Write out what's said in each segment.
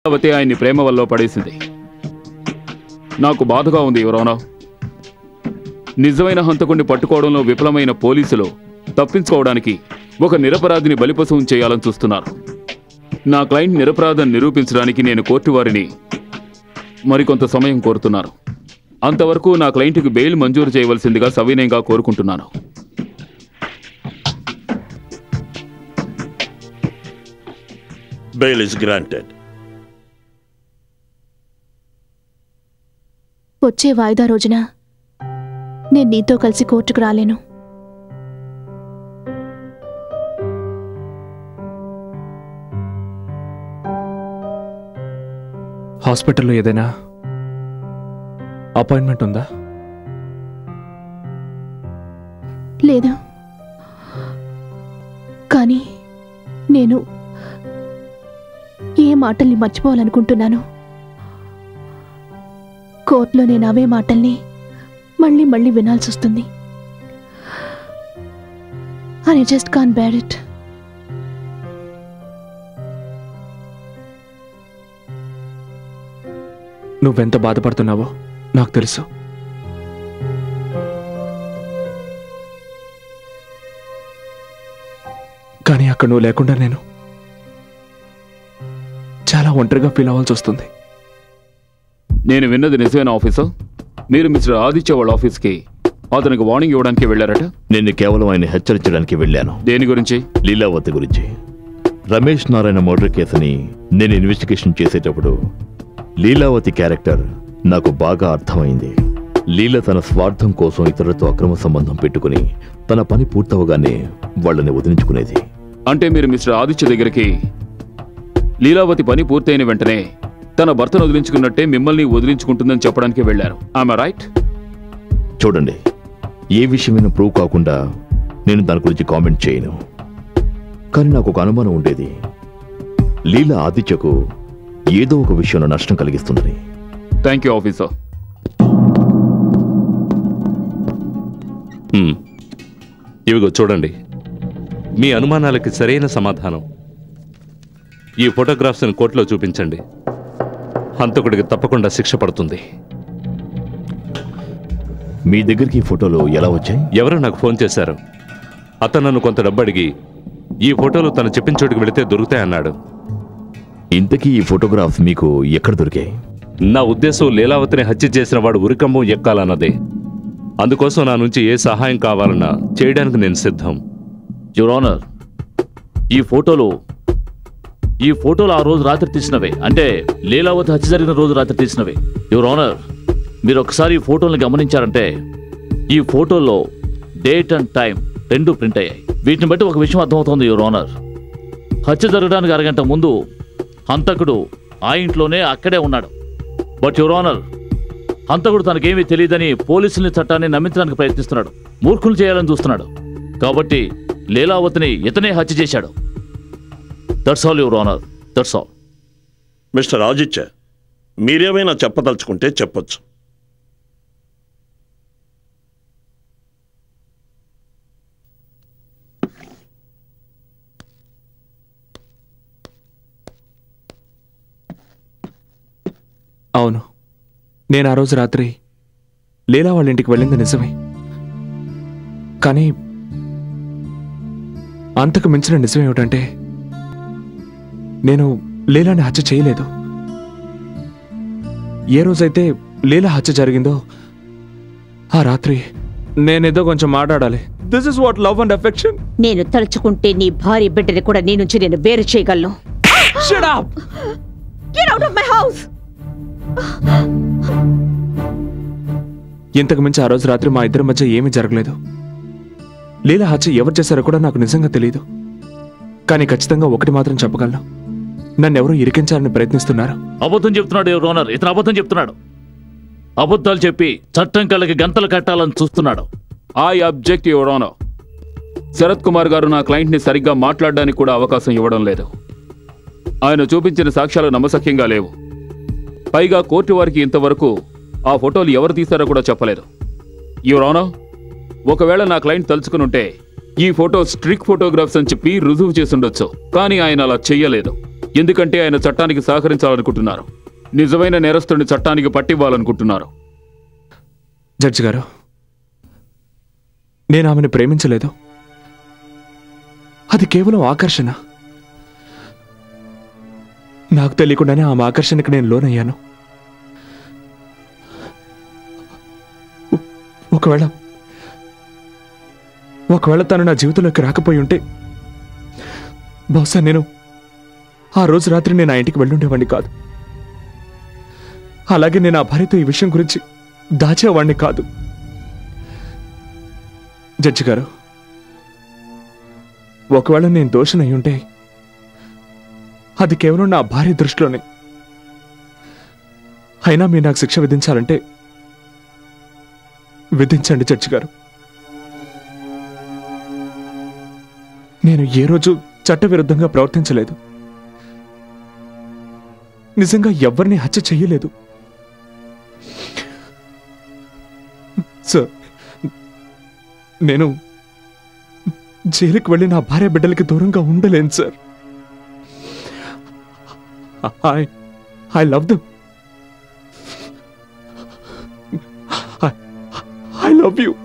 అవతి ఆయన్ని ప్రేమ వల్ల పడేసింది నాకు బాధగా ఉంది యువరానా నిజమైన హంతకుణ్ణి పట్టుకోవడంలో విఫలమైన పోలీసులు తప్పించుకోవడానికి ఒక నిరపరాధిని బలిపశువం చేయాలని చూస్తున్నారు నా క్లయింట్ నిరపరాధం నిరూపించడానికి నేను కోర్టు వారిని మరికొంత సమయం కోరుతున్నాను అంతవరకు నా క్లయింట్కి బెయిల్ మంజూరు చేయవలసిందిగా సవినయంగా కోరుకుంటున్నాను Bail is granted. వచ్చే వాయిదా రోజున నేను నీతో కలిసి కోర్టుకు రాలేను హాస్పిటల్లో ఏదైనా అపాయింట్మెంట్ ఉందా లేదు కానీ నేను ఏ మాటల్ని మర్చిపోవాలనుకుంటున్నాను కోర్టులో నేను అవే మాటల్ని మళ్ళీ మళ్ళీ వినాల్సి వస్తుంది I just can bear it నువ్వెంత బాధపడుతున్నావో నాకు తెలుసు కానీ అక్కడ నువ్వు లేకుండా నేను చాలా ఒంటరిగా ఫీల్ అవ్వాల్సి వస్తుంది నేను విన్నది నిజమైన ఆఫీసర్ మీరు మిస్టర్ ఆదిత్య వాళ్ళ ఆఫీస్కి అతనికి వార్నింగ్ ఇవ్వడానికి వెళ్ళారట నేను కేవలం ఆయన హెచ్చరించడానికి వెళ్ళాను దేని గురించి లీలావతి గురించి రమేష్ నారాయణ మర్డర్ కేసుని నేను ఇన్వెస్టిగేషన్ చేసేటప్పుడు లీలావతి క్యారెక్టర్ నాకు బాగా అర్థమైంది లీల తన స్వార్థం కోసం ఇతరులతో అక్రమ సంబంధం పెట్టుకుని తన పని పూర్తవగానే వాళ్ళని వదిలించుకునేది అంటే మీరు మిస్టర్ ఆదిత్య దగ్గరికి లీలావతి పని పూర్తయిన వెంటనే తన భర్తను వదిలించుకున్నట్టే మిమ్మల్ని వదిలించుకుంటుందని చెప్పడానికి వెళ్ళారు ఆమె రైట్ చూడండి ఏ విషయమైనా ప్రూవ్ కాకుండా నేను దాని గురించి కామెంట్ చేయను కానీ నాకు ఒక అనుమానం ఉండేది లీల ఆదిత్యకు ఏదో ఒక విషయంలో నష్టం కలిగిస్తుందని థ్యాంక్ యూ ఆఫీసర్ హ్మ్. ఇవిగో చూడండి మీ అనుమానాలకి సరైన సమాధానం ఈ ఫోటోగ్రాఫ్స్ని కోర్టులో చూపించండి హంతకుడికి తప్పకుండా శిక్ష పడుతుంది మీ దగ్గరికి ఈ ఫోటోలు ఎలా వచ్చాయి ఎవరో నాకు ఫోన్ చేశారు అతను నన్ను కొంత డబ్బు అడిగి ఈ ఫోటోలు తను చెప్పిన చోటుకి వెళితే దొరుకుతాయన్నాడు ఇంతకీ ఈ ఫోటోగ్రాఫ్స్ మీకు ఎక్కడ దొరికాయి నా ఉద్దేశం లీలావతిని హత్య చేసిన వాడు ఉరికంబం ఎక్కాలన్నదే అందుకోసం నా నుంచి ఏ సహాయం కావాలన్నా చేయడానికి నేను సిద్ధం యువర్ ఆనర్ ఈ ఫోటోలు ఈ ఫోటోలు ఆ రోజు రాత్రి తీసినవే అంటే లీలావతి హత్య జరిగిన రోజు రాత్రి తీసినవే యువర్ ఆనర్ మీరు ఒకసారి ఈ ఫోటోలను గమనించారంటే ఈ ఫోటోల్లో డేట్ అండ్ టైం రెండు ప్రింట్ అయ్యాయి వీటిని బట్టి ఒక విషయం అర్థమవుతోంది యువర్ ఆనర్ హత్య జరగడానికి అరగంట ముందు హంతకుడు ఆ ఇంట్లోనే అక్కడే ఉన్నాడు బట్ యువర్ ఆనర్ హంతకుడు తనకేమీ తెలియదని పోలీసుల్ని చట్టాన్ని నమ్మించడానికి ప్రయత్నిస్తున్నాడు మూర్ఖులు చేయాలని చూస్తున్నాడు కాబట్టి లీలావతిని ఇతనే హత్య చేశాడు that's all your honour that's all mister Aditya మీరేమైనా చెప్పదలుచుకుంటే చెప్పొచ్చు అవును నేను ఆ రోజు రాత్రి లీలా వాళ్ళ ఇంటికి వెళ్ళింది నిజమే కానీ అంతకు మించిన నిజం ఏమిటంటే నేను లీలాని హత్య చేయలేదు ఏ రోజైతే లీలా హత్య జరిగిందో ఆ రాత్రి నేనేదో కొంచెం మాట్లాడాలి this is what love and affection నేను తలుచుకుంటే నీ భార్య బిడ్డని కూడా నీ నుంచి నేను వేరు చేయగలను Get out of my house! ఇంతకు మించి ఆ రోజు రాత్రి మా ఇద్దరి మధ్య ఏమీ జరగలేదు లీలా హత్య ఎవరు చేశారో కూడా నాకు నిజంగా తెలియదు కానీ ఖచ్చితంగా ఒకటి మాత్రం చెప్పగలను నన్ను ఎవరో ఇరికించాలని ప్రయత్నిస్తున్నారు అబద్ధం చెప్తున్నాడు యువర్ ఆనర్ ఇతను అబద్ధం చెప్తున్నాడు అబద్ధాలు చెప్పి చట్టం కళ్ళకి గంతలు కట్టాలని చూస్తున్నాడు I object your honour Sarath Kumar garu నా క్లయింట్ని సరిగ్గా మాట్లాడడానికి కూడా అవకాశం ఇవ్వడం లేదు ఆయన చూపించిన సాక్ష్యాలు నమ్మసక్యంగా లేవు పైగా కోర్టు వారికి ఇంతవరకు ఆ ఫోటోలు ఎవరు తీశారో కూడా చెప్పలేదు యువర్ ఆనర్ ఒకవేళ నా క్లయింట్ తలుచుకుని ఉంటే ఈ ఫోటో స్ట్రిక్ ఫోటోగ్రాఫ్స్ అని చెప్పి రుజువు చేసుండొచ్చు కానీ ఆయన అలా చెయ్యలేదు ఎందుకంటే ఆయన చట్టానికి సహకరించాలనుకుంటున్నారు నిజమైన నేరస్తుడిని చట్టానికి పట్టివ్వాలనుకుంటున్నారు జడ్జి గారు నేను ఆమెను ప్రేమించలేదు అది కేవలం ఆకర్షణ నాకు తెలియకుండానే ఆమె ఆకర్షణకి నేను లోనయ్యాను ఒ- ఒకవేళ ఒకవేళ తను నా జీవితంలోకి రాకపోయి ఉంటే బహుశా నేను ఆ రోజు రాత్రి నేను ఆ ఇంటికి వెళ్ళుండేవాడిని కాదు అలాగే నేను ఆ భార్యతో ఈ విషయం గురించి దాచేవాణ్ణి కాదు జడ్జి గారు ఒకవేళ నేను దోషనై ఉంటే అది కేవలం నా భార్య దృష్టిలోనే అయినా మీరు నాకు శిక్ష విధించాలంటే విధించండి జడ్జి గారు నేను ఏ రోజు చట్టవిరుద్ధంగా ప్రవర్తించలేదు నిజంగా ఎవరిని హత్య చెయ్యలేదు సార్ నేను జైలుకి వెళ్ళి నా భార్య బిడ్డలకి దూరంగా ఉండలేను sir I I love them I love you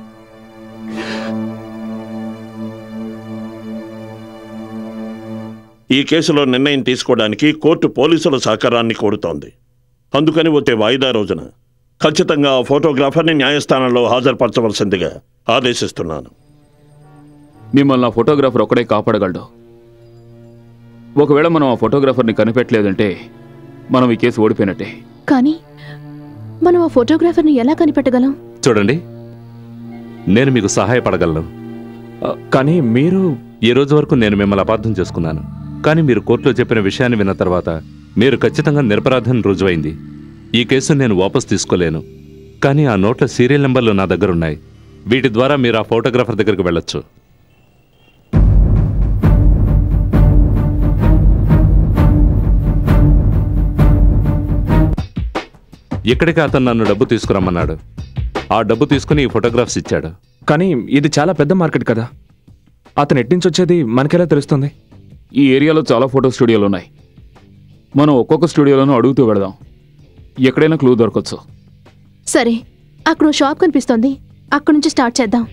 ఈ కేసులో నిర్ణయం తీసుకోవడానికి కోర్టు పోలీసుల సహకారాన్ని కోరుతోంది అందుకని వచ్చే వాయిదా రోజున ఖచ్చితంగా ఆ ఫోటోగ్రాఫర్ని న్యాయస్థానంలో హాజరుపరచవలసిందిగా ఆదేశిస్తున్నాను మిమ్మల్ని ఆ ఫోటోగ్రాఫర్ ఒక్కడే కాపాడగలడు ఒకవేళ మనం ఆ ఫోటోగ్రాఫర్ని కనిపెట్టలేదంటే మనం ఈ కేసు ఓడిపోయినట్టే కానీ మనం ఆ ఫోటోగ్రాఫర్ని ఎలా కనిపెట్టగలం చూడండి నేను మీకు సహాయపడగలను కానీ మీరు ఈ రోజు వరకు నేను మిమ్మల్ని అపార్థం చేసుకున్నాను కానీ మీరు కోర్టులో చెప్పిన విషయాన్ని విన్న తర్వాత మీరు ఖచ్చితంగా నిరపరాధం రుజువైంది ఈ కేసు నేను వాపస్ తీసుకోలేను కానీ ఆ నోట్ల సీరియల్ నెంబర్లు నా దగ్గర ఉన్నాయి వీటి ద్వారా మీరు ఆ ఫోటోగ్రాఫర్ దగ్గరికి వెళ్ళొచ్చు ఇక్కడికి అతను నన్ను డబ్బు తీసుకురమ్మన్నాడు ఆ డబ్బు తీసుకుని ఈ ఫోటోగ్రాఫ్స్ ఇచ్చాడు కానీ ఇది చాలా పెద్ద మార్కెట్ కదా అతను ఎట్నుంచి వచ్చేది మనకెలా తెలుస్తుంది ఈ ఏరియాలో చాలా ఫోటో స్టూడియోలు ఉన్నాయి మనం ఒక్కొక్క స్టూడియోలోనూ అడుగుతూ వెళదాం ఎక్కడైనా క్లూ దొరకచ్చు సరే అక్కడ ఓ షాప్ కనిపిస్తోంది అక్కడ నుంచి స్టార్ట్ చేద్దాం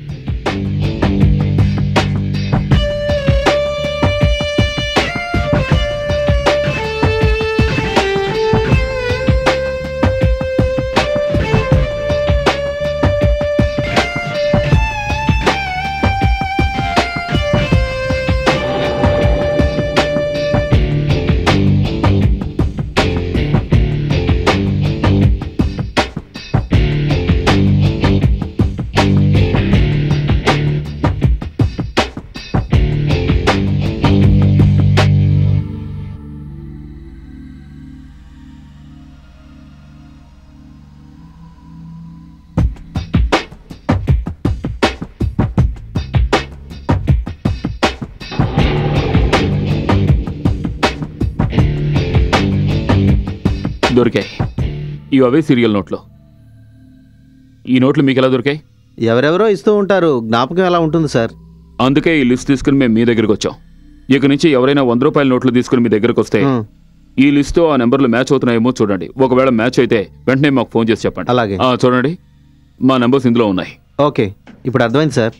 దొరికాయి ఇవి అవే సీరియల్ నోట్లు ఈ నోట్లు మీకు ఎలా దొరికాయి ఎవరెవరో ఇస్తూ ఉంటారు జ్ఞాపకం ఎలా ఉంటుంది సార్ అందుకే ఈ లిస్ట్ తీసుకుని మేము మీ దగ్గరికి వచ్చాం ఇక నుంచి ఎవరైనా వంద రూపాయల నోట్లు తీసుకుని మీ దగ్గరకు వస్తే హ్మ్. ఈ లిస్టు ఆ నెంబర్లు మ్యాచ్ అవుతున్నాయేమో చూడండి ఒకవేళ మ్యాచ్ అయితే వెంటనే మాకు ఫోన్ చేసి చెప్పండి అలాగే. ఆ, చూడండి మా నెంబర్స్ ఇందులో ఉన్నాయి ఓకే ఇప్పుడు అర్థమైంది సార్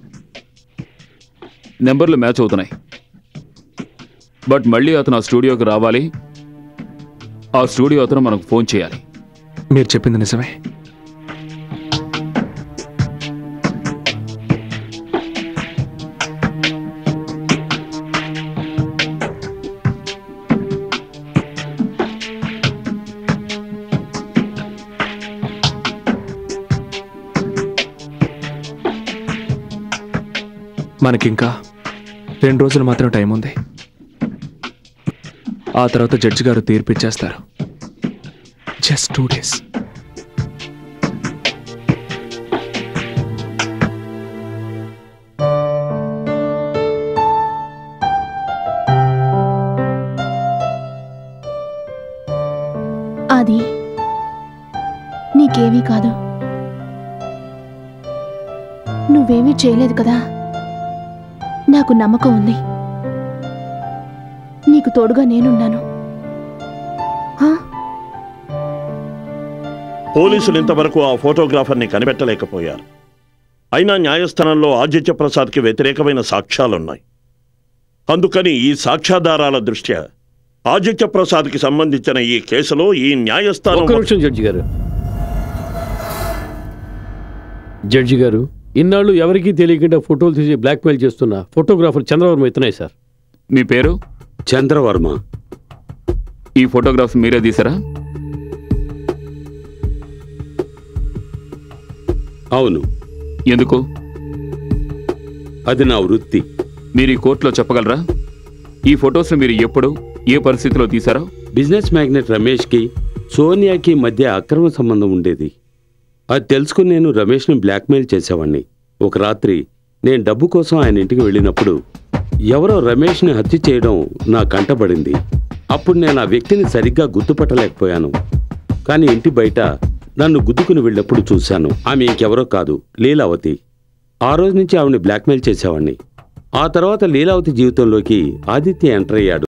నెంబర్లు మ్యాచ్ అవుతున్నాయి బట్ మళ్ళీ అతను ఆ స్టూడియోకి రావాలి ఆ స్టూడియో అతను మనకు ఫోన్ చేయాలి మీరు చెప్పింది నిజమే మనకింకా రెండు రోజులు మాత్రం టైం ఉంది ఆ తర్వాత జడ్జి గారు తీర్పు ఇచ్చేస్తారు జస్ట్ టూ డేస్ అది నీకేమీ కాదు నువ్వేమీ చేయలేదు కదా నాకు నమ్మకం ఉంది నీ నీకు తోడుగా నేనున్నాను హా? పోలీసులు ఇంతవరకు ఆ ఫోటోగ్రాఫర్ని కనిపెట్టలేకపోయారు అయినా న్యాయస్థానంలో ఆదిత్య ప్రసాద్కి వ్యతిరేకమైన సాక్ష్యాలున్నాయి అందుకని ఈ సాక్ష్యాధారాల దృష్ట్యా ఆదిత్య ప్రసాద్కి సంబంధించిన ఈ కేసులో ఈ న్యాయస్థానం ఒక్క నిమిషం జడ్జి గారు జడ్జి గారు ఇన్నాళ్ళు ఎవరికీ తెలియకుండా ఫోటోలు తీసి బ్లాక్మెయిల్ చేస్తున్న ఫోటోగ్రాఫర్ చంద్రవర్మ ఇతనే సార్ మీ పేరు చంద్రవర్మ ఈ ఫోటోగ్రాఫ్స్ మీరే తీసారా అవును ఎందుకు అది నా వృత్తి మీరు ఈ కోర్టులో చెప్పగలరా ఈ ఫొటోస్ మీరు ఎప్పుడు ఏ పరిస్థితిలో తీశారో బిజినెస్ మ్యాగ్నెట్ రమేష్కి సోనియాకి మధ్య అక్రమ సంబంధం ఉండేది అది తెలుసుకుని నేను రమేష్ని బ్లాక్మెయిల్ చేసేవాణ్ణి ఒక రాత్రి నేను డబ్బు కోసం ఆయన ఇంటికి వెళ్ళినప్పుడు ఎవరో రమేష్ని హత్య చేయడం నా కంటబడింది అప్పుడు నేను ఆ వ్యక్తిని సరిగ్గా గుర్తుపట్టలేకపోయాను కానీ ఇంటి బయట నన్ను గుద్దుకుని వెళ్ళినప్పుడు చూశాను ఆమె ఇంకెవరో కాదు లీలావతి ఆ రోజు నుంచి ఆవిడని బ్లాక్మెయిల్ చేసేవాణ్ణి ఆ తర్వాత లీలావతి జీవితంలోకి ఆదిత్య ఎంటర్ అయ్యాడు